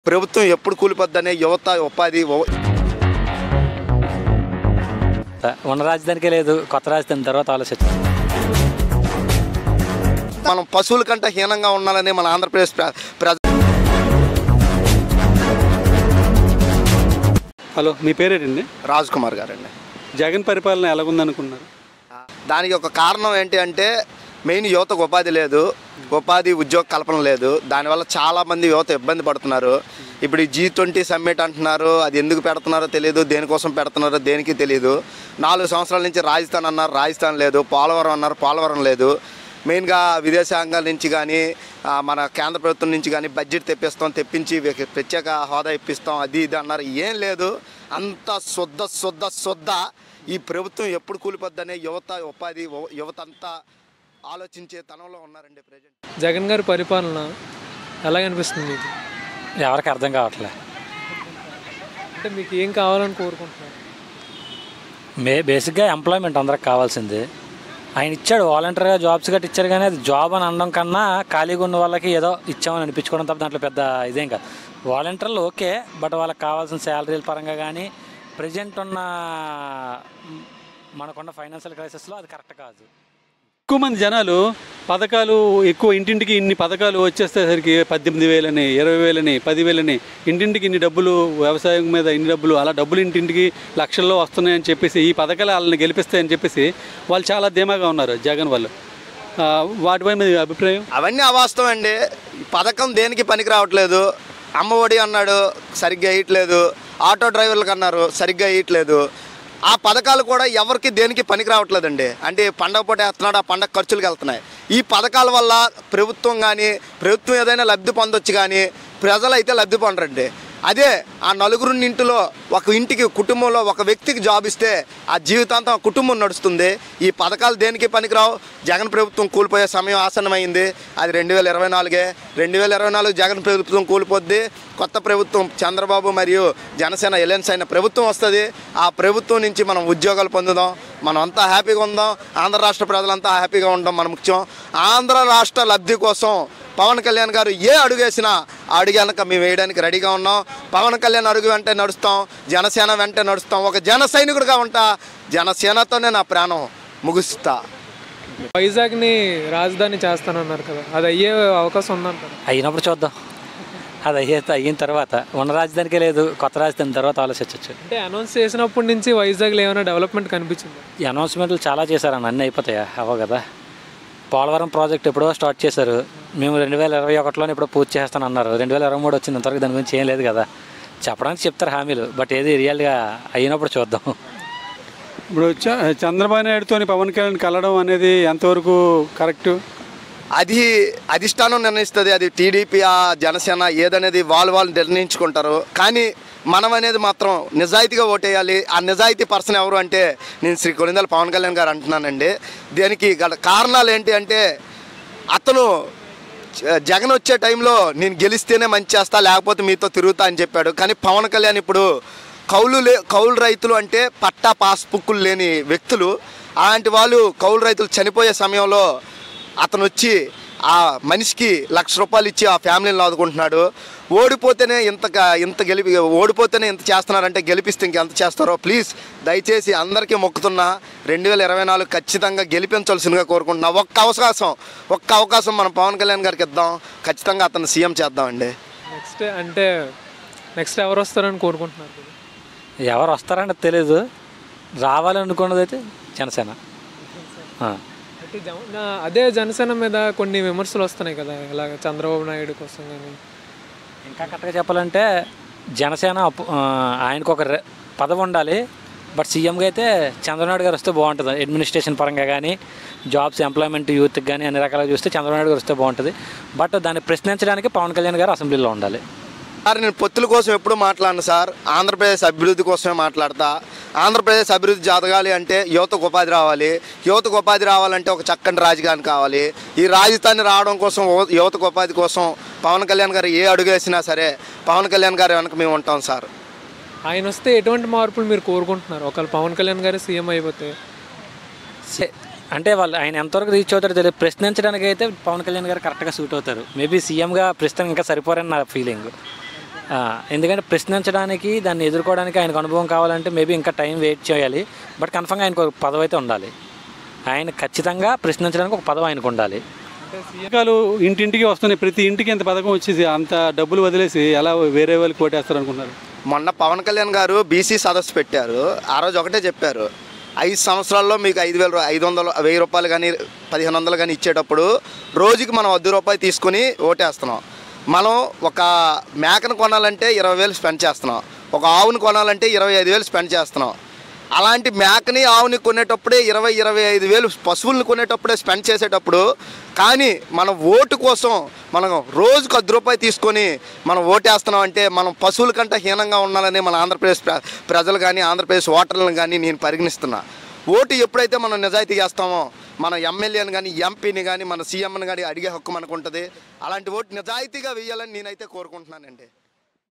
ప్రభుత్వం ఎప్పుడు కూలిపోద్దనే యువత ఉపాధి ఉ- ఉన్న రాజధానికే లేదు కొత్త రాజధాని తర్వాత ఆలోచించాం మనం పశువుల కంటే హీనంగా ఉండాలని మన ఆంధ్రప్రదేశ్ ప్ర- ప్రజ హలో మీ పేరేంటండి రాజ్ కుమార్ గారండి జగన్ పరిపాలన ఎలాగుందనుకున్నారు దానికి ఒక కారణం ఏంటి అంటే మెయిన్ యువతకు ఉపాధి లేదు ఉపాధి ఉద్యోగ కల్పన లేదు దానివల్ల చాలామంది యువత ఇబ్బంది పడుతున్నారు ఇప్పుడు ఈ జీ ట్వంటీ సమ్మిట్ అంటున్నారు అది ఎందుకు పెడుతున్నారో తెలియదు దేనికోసం పెడుతున్నారో దేనికి తెలియదు నాలుగు సంవత్సరాల నుంచి రాజస్థాన్ అన్నారు రాజస్థాన్ లేదు పోలవరం అన్నారు పోలవరం లేదు మెయిన్గా విదేశాంగాల నుంచి కానీ ఆ, మన కేంద్ర ప్రభుత్వం నుంచి కానీ బడ్జెట్ తెప్పిస్తాం తెప్పించి వీళ్ళకి ప్రత్యేక హోదా ఇప్పిస్తాం అది ఇది అన్నారు ఏం లేదు అంత శుద్ధ శుద్ధ శుద్ధ ఈ ప్రభుత్వం ఎప్పుడు కూలిపోద్దనే యువత ఉపాధి ఉ- యువత అంతా ఆలోచించే తనంలో ఉన్నారండి ప్రజెంట్ జగన్ గారి పరిపాలన ఎలా అనిపిస్తుంది మీకు ఎవరికి అర్థం కావట్లే అంటే మీకు ఏం కావాలని కోరుకుంటున్నారు మే బేసిక్గా ఎంప్లాయ్మెంట్ అందరికి కావాల్సింది ఆయన ఇచ్చాడు వాలంటీర్గా జాబ్స్ గట్టి ఇచ్చారు కానీ అది జాబ్ అని అనడం కన్నా ఖాళీగా ఉన్న వాళ్ళకి ఏదో ఇచ్చామని అనిపించుకోవడం తప్ప దాంట్లో పెద్ద ఇదేం కాదు వాలంటీర్లు ఓకే బట్ వాళ్ళకి కావాల్సిన శాలరీల పరంగా కానీ ప్రజెంట్ ఉన్న మ్, మనకున్న ఫైనాన్షియల్ క్రైసిస్లో అది కరెక్ట్ కాదు ఎక్కువ మంది జనాలు పథకాలు ఎక్కువ ఇంటింటికి ఇన్ని పథకాలు వచ్చేసేసరికి పద్దెనిమిది వేలని ఇరవై వేలని పదివేలని ఇంటింటికి ఇన్ని డబ్బులు వ్యవసాయం మీద ఇన్ని డబ్బులు అలా డబ్బులు ఇంటింటికి లక్షల్లో వస్తున్నాయని చెప్పేసి ఈ పథకాలు వాళ్ళని గెలిపిస్తాయని చెప్పేసి వాళ్ళు చాలా ధీమాగా ఉన్నారు జగన్ వాళ్ళు ఆ, వాటిపై మీ అభిప్రాయం అవన్నీ అవాస్తవం అండి ఈ పథకం దేనికి పనికి రావట్లేదు అమ్మఒడి అన్నాడు సరిగ్గా వేయట్లేదు ఆటో డ్రైవర్లకు అన్నారు సరిగ్గా వేయట్లేదు ఆ పథకాలు కూడా ఎవరికి దేనికి పనికి రావట్లేదండి అంటే పండగ పూట వేస్తున్నాడు ఆ పండగ ఖర్చులకు వెళ్తున్నాయి ఈ పథకాల వల్ల ప్రభుత్వం కానీ ప్రభుత్వం ఏదైనా లబ్ధి పొందొచ్చు కానీ ప్రజలు అయితే లబ్ధి పొందరండి అదే ఆ నలుగురు ఇంటిలో ఒక ఇంటికి కుటుంబంలో ఒక వ్యక్తికి జాబ్ ఇస్తే ఆ జీవితాంతం ఆ కుటుంబం నడుస్తుంది ఈ పథకాలు దేనికి పనికిరావు జగన్ ప్రభుత్వం కూలిపోయే సమయం ఆసన్నమైంది అది రెండు వేల ఇరవై నాలుగే రెండు వేల ఇరవై నాలుగు జగన్ ప్రభుత్వం కూలిపోద్ది కొత్త ప్రభుత్వం చంద్రబాబు మరియు జనసేన ఎలయన్స్ అయిన ప్రభుత్వం వస్తుంది ఆ ప్రభుత్వం నుంచి మనం ఉద్యోగాలు పొందుదాం మనం అంతా హ్యాపీగా ఉందాం ఆంధ్ర రాష్ట్ర ప్రజలంతా హ్యాపీగా ఉండడం మన ముఖ్యం ఆంధ్ర రాష్ట్ర లబ్ధి కోసం పవన్ కళ్యాణ్ గారు ఏ అడుగు వేసినా ఆ అడుగు వెనక మేము వేయడానికి రెడీగా ఉన్నాం పవన్ కళ్యాణ్ అడుగు వెంటే నడుస్తాం జనసేన వెంటే నడుస్తాం ఒక జన సైనికుడిగా ఉంటా జనసేనతోనే నా ప్రాణం ముగుస్తా వైజాగ్ని రాజధాని చేస్తానన్నారు కదా అది అయ్యే అవకాశం ఉందంటారు అయినప్పుడు చూద్దాం అది అయ్యే అయిన తర్వాత ఉన్న రాజధానికే లేదు కొత్త రాజధాని తర్వాత ఆలోచించవచ్చు అంటే అనౌన్స్ చేసినప్పటి నుంచి వైజాగ్లో ఏమైనా డెవలప్మెంట్ కనిపించింది ఈ అనౌన్స్మెంట్లు చాలా చేశారన్న అన్నీ అయిపోతాయా అవ్వ కదా పోలవరం ప్రాజెక్ట్ ఎప్పుడో స్టార్ట్ చేశారు మేము రెండు వేల ఇరవై ఒకటిలోనే ఇప్పుడు పూర్తి చేస్తాను అన్నారు రెండు వేల ఇరవై మూడు వచ్చింది ఇంతవరకు దాని గురించి ఏం లేదు కదా చెప్పడానికి చెప్తారు హామీలు బట్ ఏది రియల్గా అయినప్పుడు చూద్దాం ఇప్పుడు చ- చంద్రబాబు నాయుడుతోని పవన్ కళ్యాణ్ కలవడం అనేది ఎంతవరకు కరెక్ట్ అది అధిష్టానం నిర్ణయిస్తుంది అది టీడీపీ ఆ జనసేన ఏదనేది వాళ్ళు వాళ్ళు నిర్ణయించుకుంటారు కానీ మనం అనేది మాత్రం నిజాయితీగా ఓటేయాలి ఆ నిజాయితీ పర్సన్ ఎవరు అంటే నేను శ్రీ కొనిందల పవన్ కళ్యాణ్ గారు అంటున్నానండి దీనికి గల కారణాలు ఏంటి అంటే అతను జ- జగన్ వచ్చే టైంలో నేను గెలిస్తేనే మంచి చేస్తా లేకపోతే మీతో తిరుగుతా అని చెప్పాడు కానీ పవన్ కళ్యాణ్ ఇప్పుడు కౌలు లే కౌలు రైతులు అంటే పట్టా పాస్బుక్కులు లేని వ్యక్తులు అలాంటి వాళ్ళు కౌలు రైతులు చనిపోయే సమయంలో అతను వచ్చి ఆ మనిషికి లక్ష రూపాయలు ఇచ్చి ఆ ఫ్యామిలీని ఆదుకుంటున్నాడు ఓడిపోతేనే ఇంత క- ఇంత గెలిపి ఓడిపోతేనే ఇంత చేస్తున్నారంటే గెలిపిస్తే ఇంకెంత చేస్తారో ప్లీజ్ దయచేసి అందరికీ మొక్కుతున్నా రెండు వేల ఇరవై నాలుగు ఖచ్చితంగా గెలిపించాల్సిందిగా కోరుకుంటున్నా ఒక్క అవకాశం ఒక్క అవకాశం మనం పవన్ కళ్యాణ్ గారికి ఇద్దాం ఖచ్చితంగా అతను సీఎం చేద్దామండి నెక్స్ట్ అంటే నెక్స్ట్ ఎవరు వస్తారని కోరుకుంటున్నారు మీరు? ఎవరు వస్తారని తెలియదు రావాలనుకున్నది అయితే జనసేన ఆ. అంటే జన- అదే జనసేన మీద కొన్ని విమర్శలు వస్తున్నాయి కదా ఇలాగ చంద్రబాబు నాయుడు కోసం కానీ ఇంకా కరెక్ట్గా చెప్పాలంటే జనసేన అప్పు- ఆ, ఆయనకు ఒక రె- పదవి ఉండాలి బట్ సీఎంగా అయితే చంద్రబాబు గారు వస్తే బాగుంటుంది అడ్మినిస్ట్రేషన్ పరంగా కానీ జాబ్స్ ఎంప్లాయ్మెంట్ యూత్కి కానీ అన్ని రకాలుగా చూస్తే చంద్రబాబు గారు వస్తే బాగుంటుంది బట్ దాన్ని ప్రశ్నించడానికి పవన్ కళ్యాణ్ గారు అసెంబ్లీలో ఉండాలి సార్ నేను పొత్తుల కోసం ఎప్పుడు మాట్లాడను సార్ ఆంధ్రప్రదేశ్ అభివృద్ధి కోసమే మాట్లాడతా ఆంధ్రప్రదేశ్ అభివృద్ధి జరగాలి అంటే యువతకు ఉపాధి రావాలి యువతకు ఉపాధి రావాలంటే ఒక చక్కని రాజధాని కావాలి ఈ రాజధాని రావడం కోసం యువ- యువతకు ఉపాధి కోసం పవన్ కళ్యాణ్ గారు ఏ అడుగు వేసినా సరే పవన్ కళ్యాణ్ గారు వెనక మేము ఉంటాం సార్ ఆయన వస్తే ఎటువంటి మార్పులు మీరు కోరుకుంటున్నారు ఒకవేళ పవన్ కళ్యాణ్ గారు సీఎం అయిపోతే సే- అంటే వాళ్ళు ఆయన ఎంతవరకు రీచ్ అవుతారో తెలియదు ప్రశ్నించడానికి అయితే పవన్ కళ్యాణ్ గారు కరెక్ట్గా సూట్ అవుతారు మేబీ సీఎంగా ప్రస్తుతం ఇంకా సరిపోరని నా ఫీలింగ్ ఆ, ఎందుకంటే ప్రశ్నించడానికి దాన్ని ఎదుర్కోవడానికి ఆయనకు అనుభవం కావాలంటే మేబీ ఇంకా టైం వెయిట్ చేయాలి బట్ కన్ఫర్మ్గా ఆయనకు ఒక పదవి అయితే ఉండాలి ఆయన ఖచ్చితంగా ప్రశ్నించడానికి ఒక పదవి ఆయనకు ఉండాలి పథకాలు ఇంటింటికి వస్తున్నాయి ప్రతి ఇంటికి ఎంత పథకం వచ్చేసి అంత డబ్బులు వదిలేసి ఎలా వేరే వాళ్ళకి కోటేస్తారు అనుకున్నారు మొన్న పవన్ కళ్యాణ్ గారు బీసీ సదస్సు పెట్టారు ఆ రోజు ఒకటే చెప్పారు ఐదు సంవత్సరాల్లో మీకు ఐదు వేల రూ- ఐదు వందలు వెయ్యి రూపాయలు కానీ పదిహేను వందలు కానీ ఇచ్చేటప్పుడు రోజుకి మనం వద్ద రూపాయలు తీసుకుని ఓటేస్తున్నాం మనం ఒక మేకను కొనాలంటే ఇరవై వేలు స్పెండ్ చేస్తున్నాం ఒక ఆవును కొనాలంటే ఇరవై ఐదు వేలు స్పెండ్ చేస్తున్నాం అలాంటి మేకని ఆవుని కొనేటప్పుడే ఇరవై ఇరవై ఐదు వేలు పశువులను కొనేటప్పుడే స్పెండ్ చేసేటప్పుడు కానీ మన ఓటు కోసం మనం రోజుకు పది రూపాయలు తీసుకొని మనం ఓటేస్తున్నాం అంటే మనం పశువుల కంటే హీనంగా ఉండాలని మన ఆంధ్రప్రదేశ్ ప్ర- ప్రజలు కానీ ఆంధ్రప్రదేశ్ ఓటర్లను కానీ నేను పరిగణిస్తున్నా ఓటు ఎప్పుడైతే మనం నిజాయితీ చేస్తామో మన ఎమ్మెల్యేని కానీ ఎంపీని కానీ మన సీఎంని కానీ అడిగే హక్కు మనకు ఉంటుంది అలాంటి ఓటు నిజాయితీగా వేయాలని నేనైతే కోరుకుంటున్నానండి